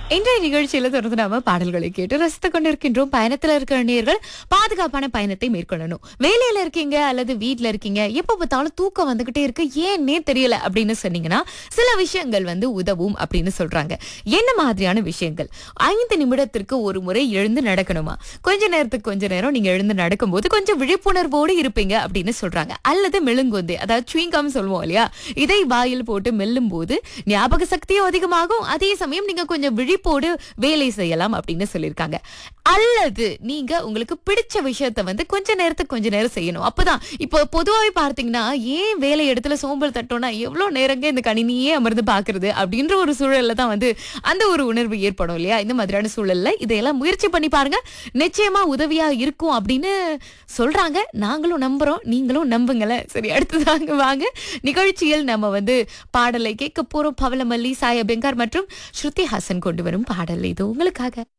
இன்றைய நிகழ்ச்சியில தொடர்ந்து நாம பாடல்களை கேட்டு ரசித்துக் கொண்டிருக்கின்றோம் பயணத்துல இருக்கிற நேர்கள் பாதுகாப்பான பயணத்தை மேற்கொள்ளணும் வேலையில இருக்கீங்க அல்லது வீட்ல இருக்கீங்க எப்ப பார்த்தாலும் தூக்கம் வந்துகிட்டே இருக்கு ஏன்னே தெரியல அப்படின்னு சொன்னீங்கன்னா சில விஷயங்கள் வந்து உதவும் அப்படின்னு சொல்றாங்க என்ன மாதிரியான விஷயங்கள் ஐந்து நிமிடத்திற்கு ஒரு முறை எழுந்து நடக்கணுமா கொஞ்ச நேரத்துக்கு கொஞ்ச நேரம் நீங்க எழுந்து நடக்கும்போது கொஞ்சம் விழிப்புணர்வோடு இருப்பீங்க அப்படின்னு சொல்றாங்க அல்லது மெழுங்குந்து அதாவது சுவிங்கம் சொல்லுவோம் இல்லையா இதை வாயில் போட்டு மெல்லும் போது ஞாபக சக்தியும் அதிகமாகும் அதே சமயம் நீங்க கொஞ்சம் விழிப்போடு வேலை செய்யலாம் அப்படின்னு சொல்லியிருக்காங்க அல்லது நீங்க உங்களுக்கு பிடிச்ச விஷயத்த வந்து கொஞ்ச நேரத்துக்கு கொஞ்ச நேரம் செய்யணும் அப்பதான் இப்போ பொதுவாகவே பார்த்தீங்கன்னா ஏன் வேலை இடத்துல சோம்பல் தட்டோம்னா எவ்வளவு நேரங்க இந்த கணினியே அமர்ந்து பாக்குறது அப்படின்ற ஒரு சூழல்ல தான் வந்து அந்த ஒரு உணர்வு ஏற்படும் இல்லையா இந்த மாதிரியான சூழல்ல இதையெல்லாம் முயற்சி பண்ணி பாருங்க நிச்சயமா உதவியா இருக்கும் அப்படின்னு சொல்றாங்க நாங்களும் நம்புறோம் நீங்களும் நம்புங்களேன் சரி அடுத்ததாங்க வாங்க நிகழ்ச்சியில் நம்ம வந்து பாடலை கேட்க போறோம் பவளமல்லி சாய பெங்கார் மற்றும் ஸ்ருதி ஹாசன் கொண்டு வரும் பாடல் இது உங்களுக்காக